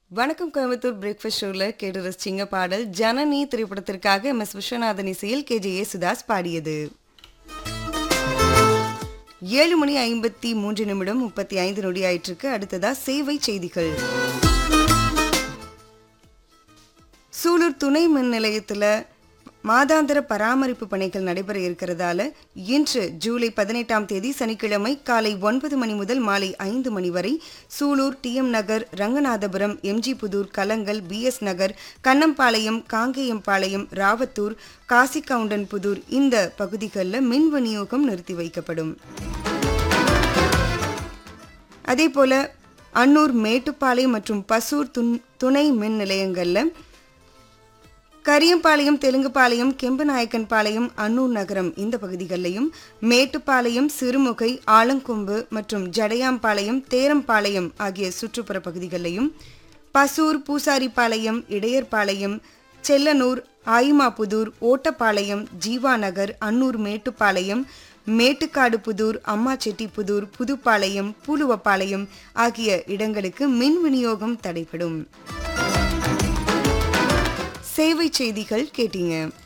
வணக்கம் கோயம்புத்தூர் பிரேக்ஃபாஸ்ட் ஷோவில் கேட்டு ரசிச்சிங்க பாடல் ஜனனி திரைப்படத்திற்காக எம் எஸ் விஸ்வநாதன் இசையில் கே ஜே யேசுதாஸ் பாடியது ஏழு மணி ஐம்பத்தி மூன்று நிமிடம் முப்பத்தி ஐந்து நொடி ஆயிட்டிருக்கு அடுத்ததா சேவை செய்திகள் சூலூர் துணை மின் நிலையத்தில் மாதாந்திர பராமரிப்பு பணிகள் நடைபெற இருக்கிறதால இன்று ஜூலை பதினெட்டாம் தேதி சனிக்கிழமை காலை ஒன்பது மணி முதல் மாலை ஐந்து மணி வரை Sulur TM Nagar Ranganathapuram MG Pudur Kalangal PS Nagar Kannampalayam Kangeyampalayam Ravathur Kasigoundan Pudur இந்த பகுதிகளில் மின் விநியோகம் நிறுத்தி வைக்கப்படும் அதேபோல அன்னூர் மேட்டுப்பாளையம் மற்றும் பசூர் துன் துணை மின் நிலையங்களில் கரியம்பாளையம் தெலுங்குபாளையம் கெம்பநாயக்கன் பாளையம் அன்னூர் நகரம் இந்த பகுதிகளிலையும் மேட்டுப்பாளையம் சிறுமுகை ஆலங்கொம்பு மற்றும் ஜடையாம்பாளையம் தேரம்பாளையம் ஆகிய சுற்றுப்புற பகுதிகளிலையும் பசூர் பூசாரிப்பாளையம் இடையர்பாளையம் செல்லனூர் ஆயிமாபுதூர் ஓட்டப்பாளையம் ஜீவா நகர் அன்னூர் மேட்டுப்பாளையம் மேட்டுக்காடு புதூர் அம்மாச்செட்டிப்புதூர் புதுப்பாளையம் பூலுவப்பாளையம் ஆகிய இடங்களுக்கு மின் விநியோகம் தடைப்படும் சேவை செய்திகள் கேட்டீங்க